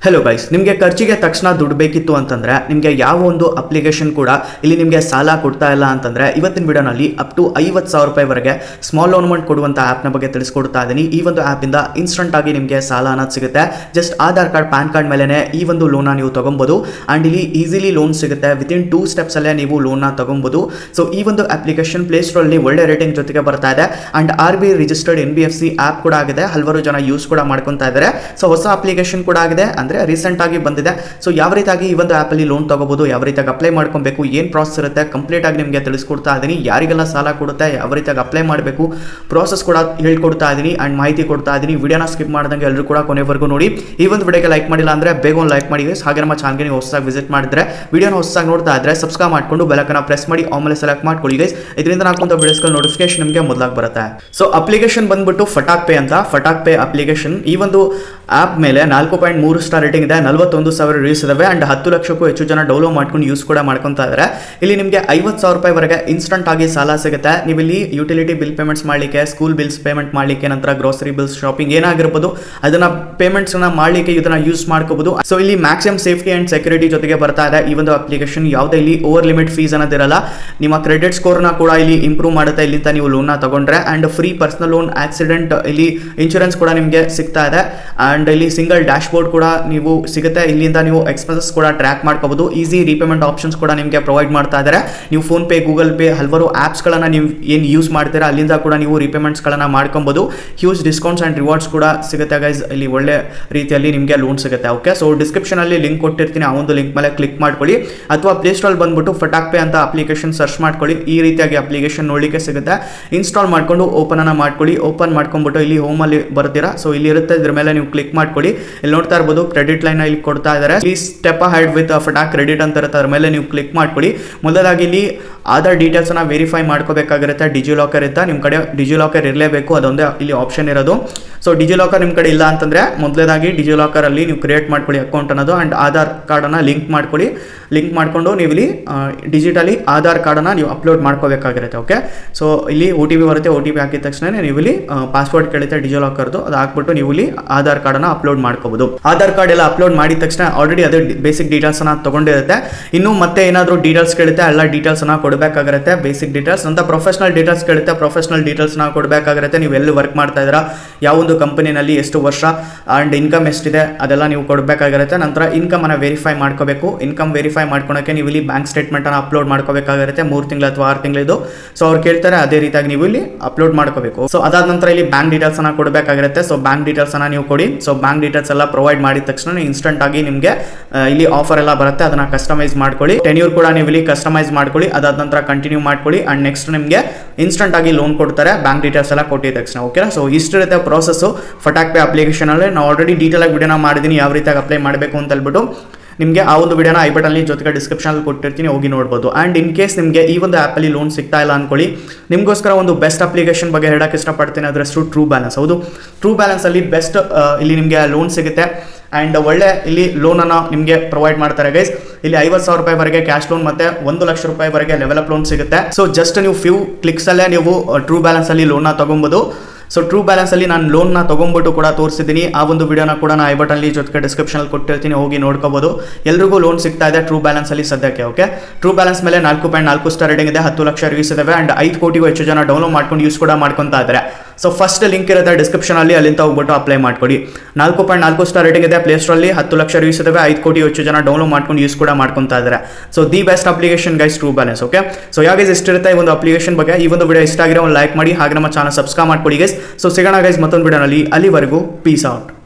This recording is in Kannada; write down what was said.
ಹೆಲೋ ಗೈಸ್ ನಿಮಗೆ ಖರ್ಚಿಗೆ ತಕ್ಷಣ ದುಡ್ಡು ಬೇಕಿತ್ತು ಅಂತಂದ್ರೆ ನಿಮಗೆ ಯಾವ ಒಂದು ಅಪ್ಲಿಕೇಶನ್ ಕೂಡ ಇಲ್ಲಿ ನಿಮಗೆ ಸಾಲ ಕೊಡ್ತಾ ಇಲ್ಲ ಅಂತಂದ್ರೆ ಇವತ್ತಿನ ವಿಡಿಯೋನಲ್ಲಿ ಅಪ್ ಟು ಐವತ್ತು ಸಾವಿರ ರೂಪಾಯಿವರೆಗೆ ಸ್ಮಾಲ್ ಲೋನ್ ಅಮೌಂಟ್ ಕೊಡುವಂಥ ಆ್ಯಪ್ನ ಬಗ್ಗೆ ತಿಳಿಸ್ಕೊಡ್ತಾ ಇದ್ದೀನಿ ಈ ಒಂದು ಆ್ಯಪಿಂದ ಇನ್ಸ್ಟಂಟ್ ಆಗಿ ನಿಮಗೆ ಸಾಲ ಅನ್ನೋದು ಸಿಗುತ್ತೆ just Aadhaar card PAN card ಮೇಲೇ ಈ ಒಂದು ಲೋನ್ನ ನೀವು ತಗೊಬೋದು ಆ್ಯಂಡ್ ಇಲ್ಲಿ ಈಸಿಲಿ ಲೋನ್ ಸಿಗುತ್ತೆ ವಿತಿನ್ ಟೂ ಸ್ಟೆಪ್ಸಲ್ಲೇ ನೀವು ಲೋನ್ನ ತಗೊಬೋದು ಸೊ ಈ ಒಂದು ಅಪ್ಲಿಕೇಶನ್ ಪ್ಲೇಸ್ಟೋರಲ್ಲಿ ಒಳ್ಳೆ ರೇಟಿಂಗ್ ಜೊತೆಗೆ ಬರ್ತಾ ಇದೆ and R B registered N B F C app ಕೂಡ ಆಗಿದೆ ಹಲವಾರು ಜನ ಯೂಸ್ ಕೂಡ ಮಾಡ್ಕೊತಾ ಇದ್ದಾರೆ ಸೊ ಹೊಸ ಅಪ್ಲಿಕೇಶನ್ ಕೂಡ ಆಗಿದೆ ಅಂದರೆ ರೀಸೆಂಟ್ ಆಗಿ ಬಂದಿದೆ ಸೊ ಯಾವ ರೀತಿಯಾಗಿ ಈ ಒಂದು ಆ್ಯಪಲ್ಲಿ ಲೋನ್ ತಗೋಬೋದು ಯಾವ ರೀತಿಯಾಗಿ ಅಪ್ಲೈ ಮಾಡ್ಕೊಬೇಕು ಏನು ಪ್ರಾಸೆಸ್ ಇರುತ್ತೆ ಕಂಪ್ಲೀಟ್ ಆಗಿ ನಿಮಗೆ ತಿಳಿಸ್ಕೊಡ್ತಾ ಇದ್ದೀನಿ ಯಾರಿಗೆಲ್ಲ ಸಾಲ ಕೊಡುತ್ತೆ ಯಾವ ರೀತಿಯಾಗಿ ಅಪ್ಲೈ ಮಾಡಬೇಕು ಪ್ರಾಸೆಸ್ ಕೂಡ ಹೇಳ್ಕೊಡ್ತಾ ಇದ್ದೀನಿ ಆ್ಯಂಡ್ ಮಾಹಿತಿ ಕೊಡ್ತಾ ಇದ್ದೀನಿ ವಿಡಿಯೋನ ಸ್ಕಿಪ್ ಮಾಡ್ದಂಗೆ ಎಲ್ಲರೂ ಕೂಡ ಕೊನೆವರೆಗೂ ನೋಡಿ ಈ ಒಂದು ವಿಡಿಯೋಗೆ ಲೈಕ್ ಮಾಡಿಲ್ಲ ಅಂದರೆ ಬೇಗ ಒಂದು ಲೈಕ್ ಮಾಡಿ guys. ಹಾಗೆ ನಮ್ಮ ಚಾನಲ್ಗೆ ನೀವು ಹೊಸದಾಗಿ ವಿಸಿಟ್ ಮಾಡಿದ್ರೆ ವಿಡಿಯೋನ ಹೊಸದಾಗಿ ನೋಡ್ತಾ ಇದ್ರೆ ಸಬ್ಸ್ಕ್ರೈಬ್ ಮಾಡ್ಕೊಂಡು ಬೆಲಕನ್ನ ಪ್ರೆಸ್ ಮಾಡಿ ಆಮೇಲೆ ಸೆಲೆಕ್ಟ್ ಮಾಡ್ಕೊಳ್ಳಿ ಗೈಸ್ ಇದರಿಂದ ನಾಕುವಂಥ ವಿಡಿಯೋಸ್ಗಳ ನೋಟಿಫಿಕೇಶನ್ ನಿಮಗೆ ಮೊದಲಾಗಿ ಬರುತ್ತೆ ಸೊ ಅಪ್ಲಿಕೇಶನ್ ಬಂದ್ಬಿಟ್ಟು ಫಟಾಕ್ ಪೇ ಅಂತ ಫಟಾಕ್ ಪೇ ಅಪ್ಲಿಕೇಶನ್ ಈ ಒಂದು ಆ್ಯಪ್ ಮೇಲೆ ನಾಲ್ಕು ಪಾಯಿಂಟ್ ಮೂರು ಸ್ಟಾರ್ ರೇಟಿಂಗ್ ಇದೆ ನಲವತ್ತೊಂದು ಸಾವಿರ ರಿವ್ಯೂಸ್ ಇದಾವೆ ಆ್ಯಂಡ್ ಹತ್ತು ಲಕ್ಷಕ್ಕೂ ಹೆಚ್ಚು ಜನ ಡೌನ್ಲೋಡ್ ಮಾಡ್ಕೊಂಡು ಯೂಸ್ ಕೂಡ ಮಾಡ್ಕೊತಾ ಇದ್ದಾರೆ ಇಲ್ಲಿ ನಿಮಗೆ ಐವತ್ತು ಸಾವಿರ ರೂಪಾಯಿವರೆಗೆ ಇನ್ಸ್ಟಂಟ್ ಆಗಿ ಸಾಲ ಸಿಗುತ್ತೆ ನೀವು ಇಲ್ಲಿ ಯುಟಿಲಿಟಿ ಬಿಲ್ ಪೇಮೆಂಟ್ಸ್ ಮಾಡಲಿಕ್ಕೆ ಸ್ಕೂಲ್ ಬಿಲ್ಸ್ ಪೇಮೆಂಟ್ ಮಾಡಲಿಕ್ಕೆ ನಂತರ ಗ್ರೋಸರಿ ಬಿಲ್ಸ್ ಶಾಪಿಂಗ್ ಏನಾಗಿರ್ಬೋದು ಅದನ್ನ ಪೇಮೆಂಟ್ಸ್ನ ಮಾಡಲಿಕ್ಕೆ ಇದನ್ನ ಯೂಸ್ ಮಾಡ್ಕೋಬಹುದು ಸೊ ಇಲ್ಲಿ ಮ್ಯಾಕ್ಸಿಮಮ್ ಸೇಫ್ಟಿ ಆ್ಯಂಡ್ ಸೆಕ್ಯೂರಿಟಿ ಜೊತೆಗೆ ಬರ್ತಾ ಇದೆ ಈ ಒಂದು ಅಪ್ಲಿಕೇಶನ್ ಯಾವುದೇ ಇಲ್ಲಿ ಓವರ್ ಲಿಮಿಟ್ ಫೀಸ್ ಅನ್ನೋದಿರಲ್ಲ ನಿಮ್ಮ ಕ್ರೆಡಿಟ್ ಸ್ಕೋರ್ನ ಕೂಡ ಇಲ್ಲಿ ಇಂಪ್ರೂವ್ ಮಾಡುತ್ತೆ ಇಲ್ಲಿಂದ ನೀವು ಲೋನ್ನ ತಗೊಂಡ್ರೆ and free personal loan accident ಇಲ್ಲಿ ಇನ್ಶೂರೆನ್ಸ್ ಕೂಡ ನಿಮಗೆ ಸಿಗ್ತಾ ಇದೆ ಆ್ಯಂಡ್ ಇಲ್ಲಿ ಸಿಂಗಲ್ ಡ್ಯಾಶ್ ಬೋರ್ಡ್ ಕೂಡ ನೀವು ಸಿಗುತ್ತೆ ಇಲ್ಲಿಂದ ನೀವು ಎಕ್ಸ್ಪೆನ್ಸಸ್ ಕೂಡ ಟ್ರ್ಯಾಕ್ ಮಾಡ್ಕೋಬಹುದು ಈಸಿ ರೀಪೇಮೆಂಟ್ ಆಪ್ಷನ್ಸ್ ಕೂಡ ನಿಮಗೆ ಪ್ರೊವೈಡ್ ಮಾಡ್ತಾ ಇದ್ದಾರೆ ನೀವು ಫೋನ್ ಪೇ ಗೂಗಲ್ ಪೇ ಹಲವಾರು ಆ್ಯಪ್ಸ್ಗಳನ್ನು ನೀವು ಏನು ಯೂಸ್ ಮಾಡ್ತೀರಾ ಅಲ್ಲಿಂದ ಕೂಡ ನೀವು ರೀಪೇಮೆಂಟ್ಸ್ಗಳನ್ನು ಮಾಡ್ಕೊಬೋದು ಹ್ಯೂಜ್ ಡಿಸ್ಕೌಂಟ್ಸ್ ಆ್ಯಂಡ್ ರಿವಾರ್ಡ್ಸ್ ಕೂಡ ಸಿಗುತ್ತೆ ಗೈಸ್ ಇಲ್ಲಿ ಒಳ್ಳೆ ರೀತಿಯಲ್ಲಿ ನಿಮಗೆ ಲೋನ್ ಸಿಗುತ್ತೆ ಓಕೆ ಸೊ ಡಿಸ್ಕ್ರಿಪ್ಷನಲ್ಲಿ ಲಿಂಕ್ ಕೊಟ್ಟಿರ್ತೀನಿ ಆ ಒಂದು ಲಿಂಕ್ ಮೇಲೆ ಕ್ಲಿಕ್ ಮಾಡ್ಕೊಳ್ಳಿ ಅಥವಾ ಪ್ಲೇಸ್ಟೋರಲ್ಲಿ ಬಂದ್ಬಿಟ್ಟು ಫಟಾಕ್ ಪೇ ಅಂತ ಅಪ್ಲಿಕೇಶನ್ ಸರ್ಚ್ ಮಾಡ್ಕೊಳ್ಳಿ ಈ ರೀತಿಯಾಗಿ ಅಪ್ಲಿಕೇಶನ್ ನೋಡಲಿಕ್ಕೆ ಸಿಗುತ್ತೆ ಇನ್ಸ್ಟಾಲ್ ಮಾಡ್ಕೊಂಡು ಓಪನ್ ಅನ್ನ ಮಾಡ್ಕೊಳ್ಳಿ ಓಪನ್ ಮಾಡ್ಕೊಂಡ್ಬಿಟ್ಟು ಇಲ್ಲಿ ಹೋಮಲ್ಲಿ ಬರ್ತೀರಾ ಸೊ ಇಲ್ಲಿ ಇರುತ್ತೆ ಇದ್ರ ಮೇಲೆ ನೀವು ಕ್ಲಿಕ್ ಮಾಡ್ಕೊಳ್ಳಿ ಇಲ್ಲಿ ನೋಡ್ತಾ ಇರ್ಬೋದು ಕ್ರೆಡಿಟ್ ಲೈನ್ ಇಲ್ಲಿ ಕೊಡ್ತಾ ಇದ್ದಾರೆ ಈ step hide with Fatak credit ಅಂತ ಇರುತ್ತೆ ಅದ್ರ ಮೇಲೆ ನೀವು ಕ್ಲಿಕ್ ಮಾಡ್ಕೊಳ್ಳಿ ಮೊದಲಾಗಿ ಇಲ್ಲಿ ಆಧಾರ್ ಡೀಟೇಲ್ಸ್ನ ವೆರಿಫೈ ಮಾಡ್ಕೋಬೇಕಾಗಿರುತ್ತೆ ಡಿಜಿ ಲಾಕರ್ ಇತ್ತ ನಿಮ್ಮ ಕಡೆ ಡಿಜಿ ಲಾಕರ್ ಇರಲೇಬೇಕು ಅದೊಂದೇ ಇಲ್ಲಿ ಆಪ್ಷನ್ ಇರೋದು ಸೊ ಡಿಜಿ ಲಾಕರ್ ನಿಮ್ಮ ಕಡೆ ಇಲ್ಲ ಅಂತಂದರೆ ಮೊದಲೇದಾಗಿ ಡಿಜಿ ಲಾಕರಲ್ಲಿ ನೀವು ಕ್ರಿಯೇಟ್ ಮಾಡ್ಕೊಳ್ಳಿ ಅಕೌಂಟ್ ಅನ್ನೋದು ಆ್ಯಂಡ್ ಆಧಾರ್ ಕಾರ್ಡನ್ನು ಲಿಂಕ್ ಮಾಡ್ಕೊಳ್ಳಿ ಲಿಂಕ್ ಮಾಡಿಕೊಂಡು ನೀವು ಇಲ್ಲಿ ಡಿಜಿಟಲಿ ಆಧಾರ್ ಕಾರ್ಡನ್ನು ನೀವು ಅಪ್ಲೋಡ್ ಮಾಡ್ಕೋಬೇಕಾಗಿರುತ್ತೆ ಓಕೆ ಸೊ ಇಲ್ಲಿ ಒ ಟಿ ಪಿ ಬರುತ್ತೆ ಒ ಟಿ ಪಿ ಹಾಕಿದ ತಕ್ಷಣ ನೀವು ಇಲ್ಲಿ ಪಾಸ್ವರ್ಡ್ ಕೇಳುತ್ತೆ ಡಿಜಿ ಲಾಕರ್ದು ಅದು ಹಾಕ್ಬಿಟ್ಟು ನೀವು ಇಲ್ಲಿ ಆಧಾರ್ ಕಾರ್ಡನ್ನು ಅಪ್ಲೋಡ್ ಮಾಡ್ಕೋಬಹುದು ಆಧಾರ್ ಕಾರ್ಡ್ ಎಲ್ಲ ಅಪ್ಲೋಡ್ ಮಾಡಿದ ತಕ್ಷಣ ಆಲ್ರೆಡಿ ಅದು ಬೇಸಿಕ್ ಡೀಟೇಲ್ಸ್ನ ತೊಗೊಂಡಿರುತ್ತೆ ಇನ್ನು ಮತ್ತೆ ಏನಾದರೂ ಡೀಟೇಲ್ಸ್ ಕೇಳುತ್ತೆ ಎಲ್ಲ ಡೀಟೇಲ್ಸ್ನ ಕೊಡಬೇಕಾಗಿರುತ್ತೆ ಬೇಸಿಕ್ ಡೀಟೇಲ್ಸ್ ಅಂತ ಪ್ರೊಫೆಷನಲ್ ಡೀಟೇಲ್ಸ್ ಕೇಳುತ್ತೆ ಪ್ರೊಫೆಷನಲ್ ಡೀಟೇಲ್ಸ್ನ ಕೊಡಬೇಕಾಗಿರುತ್ತೆ ನೀವು ಎಲ್ಲಿ ವರ್ಕ್ ಮಾಡ್ತಾ ಇದ್ದೀರಾ ಯಾವೊಂದು ಕಂಪನಿನಲ್ಲಿ ಎಷ್ಟು ವರ್ಷ ಆ್ಯಂಡ್ ಇನ್ಕಮ್ ಎಷ್ಟಿದೆ ಅದೆಲ್ಲ ನೀವು ಕೊಡಬೇಕಾಗಿರುತ್ತೆ ನಂತರ ಇನ್ಕಮನ್ನು ವೆರಿಫೈ ಮಾಡ್ಕೋಬೇಕು ಇನ್ಕಮ್ ವೆರಿಫೈ ಮಾಡ್ಕೊಳಕ್ಕೆ ನೀವು ಇಲ್ಲಿ ಬ್ಯಾಂಕ್ ಸ್ಟೇಟ್ಮೆಂಟನ್ನು ಅಪ್ಲೋಡ್ ಮಾಡ್ಕೋಬೇಕಾಗಿರುತ್ತೆ ಮೂರು ತಿಂಗಳು ಅಥವಾ ಆರು ತಿಂಗಳಿದು ಸೊ ಅವ್ರು ಕೇಳ್ತಾರೆ ಅದೇ ರೀತಿಯಾಗಿ ನೀವು ಇಲ್ಲಿ ಅಪ್ಲೋಡ್ ಮಾಡ್ಕೋಬೇಕು ಸೊ ಅದಾದ ನಂತರ ಇಲ್ಲಿ ಬ್ಯಾಂಕ್ ಡೀಟೇಲ್ಸನ್ನು ಕೊಡಬೇಕಾಗಿರುತ್ತೆ ಸೊ ಬ್ಯಾಂಕ್ ಡೀಟೇಲ್ಸನ್ನು ನೀವು ಕೊಡಿ ಸೊ ಬ್ಯಾಂಕ್ ಡೀಟೇಲ್ಸ್ ಎಲ್ಲ ಪ್ರೊವೈಡ್ ಮಾಡಿದ ತಕ್ಷಣ ಇನ್ಸ್ಟಂಟ್ ಆಗಿ ನಿಮಗೆ ಇಲ್ಲಿ ಆಫರ್ ಎಲ್ಲ ಬರುತ್ತೆ ಅದನ್ನ ಕಸ್ಟಮೈಸ್ ಮಾಡ್ಕೊಳ್ಳಿ ಟೆನ್ಯೂರ್ ಕೂಡ ನೀವು ಇಲ್ಲಿ ಕಸ್ಟಮೈಸ್ ಮಾಡ್ಕೊಳ್ಳಿ ಅದಾದ ನಂತರ ಕಂಟಿನ್ಯೂ ಮಾಡ್ಕೊಳ್ಳಿ ಅಂಡ್ ನೆಕ್ಸ್ಟ್ ನಿಮಗೆ ಇನ್ಸ್ಟಂಟ್ ಆಗಿ ಲೋನ್ ಕೊಡ್ತಾರೆ ಬ್ಯಾಂಕ್ ಡೀಟೇಲ್ಸ್ ಎಲ್ಲ ಕೊಟ್ಟಿದ ತಕ್ಷಣ ಓಕೆನಾ ಸೊ ಇಷ್ಟಿರುತ್ತೆ ಪ್ರೋಸೆಸ್ಸು ಫಟಾಕ್ ಪೇ ಅಪ್ಲಿಕೇಶನಲ್ಲಿ ನಾವು ಆಲ್ರೆಡಿ ಡೀಟೇಲ್ ಆಗಿ ವಿಡಿಯೋನ ಮಾಡಿದ್ದೀನಿ ಯಾವ ರೀತಿಯಾಗಿ ಅಪ್ಲೈ ಮಾಡಬೇಕು ಅಂತ ಹೇಳ್ಬಿಟ್ಟು ನಿಮಗೆ ಆ ಒಂದು ವಿಡಿಯೋನ ಐ ಬಟನ್ಲಿ ಜೊತೆಗೆ ಡಿಸ್ಕ್ರಿಪ್ಷನಲ್ಲಿ ಕೊಟ್ಟಿರ್ತೀನಿ ಹೋಗಿ ನೋಡ್ಬೋದು ಆ್ಯಂಡ್ ಇನ್ ಕೇಸ್ ನಿಮಗೆ ಈ ಒಂದು ಆ್ಯಪಲ್ಲಿ ಲೋನ್ ಸಿಗ್ತಾ ಇಲ್ಲ ಅನ್ಕೊಳ್ಳಿ ನಿಮಗೋಸ್ಕರ ಒಂದು ಬೆಸ್ಟ್ ಅಪ್ಲಿಕೇಶನ್ ಬಗ್ಗೆ ಹೇಳೋಕ್ಕೆ ಇಷ್ಟಪಡ್ತೀನಿ ಅದರಷ್ಟು ಟ್ರೂ ಬ್ಯಾಲೆನ್ಸ್ ಹೌದು ಟ್ರೂ ಬ್ಯಾಲೆನ್ಸಲ್ಲಿ ಬೆಸ್ಟ್ ಇಲ್ಲಿ ನಿಮಗೆ ಲೋನ್ ಸಿಗುತ್ತೆ ಆ್ಯಂಡ್ ಒಳ್ಳೆ ಇಲ್ಲಿ ಲೋನನ್ನು ನಿಮಗೆ ಪ್ರೊವೈಡ್ ಮಾಡ್ತಾರೆ ಗೈಸ್ ಇಲ್ಲಿ ಐವತ್ತು ಸಾವಿರ ರೂಪಾಯಿವರೆಗೆ ಕ್ಯಾಶ್ ಲೋನ್ ಮತ್ತೆ ಒಂದು ಲಕ್ಷ ರೂಪಾಯಿವರೆಗೆ ಲೆವೆಲಪ್ ಲೋನ್ ಸಿಗುತ್ತೆ ಸೊ ಜಸ್ಟ್ ನೀವು ಫ್ಯೂ ಕ್ಲಿಕ್ಸಲ್ಲೇ ನೀವು ಟ್ರೂ ಬ್ಯಾಲೆನ್ಸಲ್ಲಿ ಲೋನ್ನ ತೊಗೊಬೋದು ಸೊ ಟ್ರೂ ಬ್ಯಾಲೆನ್ಸಲ್ಲಿ ನಾನು ಲೋನ್ನ ತೊಗೊಂಬಿಟ್ಟು ಕೂಡ ತೋರಿಸಿದ್ದೀನಿ ಆ ಒಂದು ವಿಡಿಯೋನ ಕೂಡ ನಾನು ಐ ಬಟನ್ಲಿ ಜೊತೆಗೆ ಡಿಸ್ಕ್ರಿಪ್ಷನಲ್ಲಿ ಕೊಟ್ಟಿರ್ತೀನಿ ಹೋಗಿ ನೋಡ್ಕೋಬೋದು ಎಲ್ರಿಗೂ ಲೋನ್ ಸಿಗ್ತಾ ಇದೆ ಟ್ರೂ ಬ್ಯಾಲೆನ್ಸಲ್ಲಿ ಸದ್ಯಕ್ಕೆ ಓಕೆ ಟ್ರೂ ಬ್ಯಾಲೆನ್ಸ್ ಮೇಲೆ ನಾಲ್ಕು ಪಾಯಿಂಟ್ ನಾಲ್ಕು ಸ್ಟಾರ್ ರೇಟಿಂಗ್ ಇದೆ ಹತ್ತು ಲಕ್ಷ ರಿವ್ಯೂಸ್ ಇದಾವೆ ಆ್ಯಂಡ್ ಐದು ಕೋಟಿಗೂ ಹೆಚ್ಚು ಜನ ಡೌನ್ಲೋಡ್ ಮಾಡ್ಕೊಂಡು ಯೂಸ್ ಕೂಡ ಮಾಡ್ಕೊತಾ ಇದ್ದಾರೆ ಸೊ ಫಸ್ಟ್ ಲಿಂಕ್ ಇರುತ್ತೆ ಡಿಸ್ಕ್ರಿಪ್ಷನಲ್ಲಿ ಅಲ್ಲಿಂದ ಹೋಗ್ಬಿಟ್ಟು ಅಪ್ಲೈ ಮಾಡ್ಕೊಡಿ ನಾಲ್ಕು ಪಾಯಿಂಟ್ ನಾಲ್ಕು ಸ್ಟಾರ್ ರೇಟಿಂಗ್ ಇದೆ ಪ್ಲೇಸ್ಟೋರಲ್ಲಿ ಹತ್ತು ಲಕ್ಷ ರಿವ್ಯೂಸ್ ಇದಾವೆ ಐದು ಕೋಟಿ ಹೆಚ್ಚು ಜನ ಡೌನ್ಲೋಡ್ ಮಾಡ್ಕೊಂಡು ಯೂಸ್ ಕೂಡ ಮಾಡ್ಕೊತಾ ಇದ್ದಾರೆ so the best application guys true balance okay so ಯಾವಾಗ ಇಷ್ಟಿರುತ್ತೆ ಈ ಒಂದು ಅಪ್ಲಿಕೇಶನ್ ಬಗ್ಗೆ ಈ ಒಂದು ವಿಡಿಯೋ ಇಷ್ಟ ಆಗಿರೋ ಒಂದು ಲೈಕ್ ಮಾಡಿ ಹಾಗೆ ನಮ್ಮ ಚಾನಲ್ ಸಬ್ಸ್ಕ್ರೈಬ್ ಮಾಡ್ಕೊಳ್ಳಿ ಗೈಸ್ ಸೊ ಸಿಗೋಣ ಗೈಸ್ ಮತ್ತೊಂದು ವಿಡಿಯೋನಲ್ಲಿ ಅಲ್ಲಿವರೆಗೂ ಪೀಸ್ ಔಟ್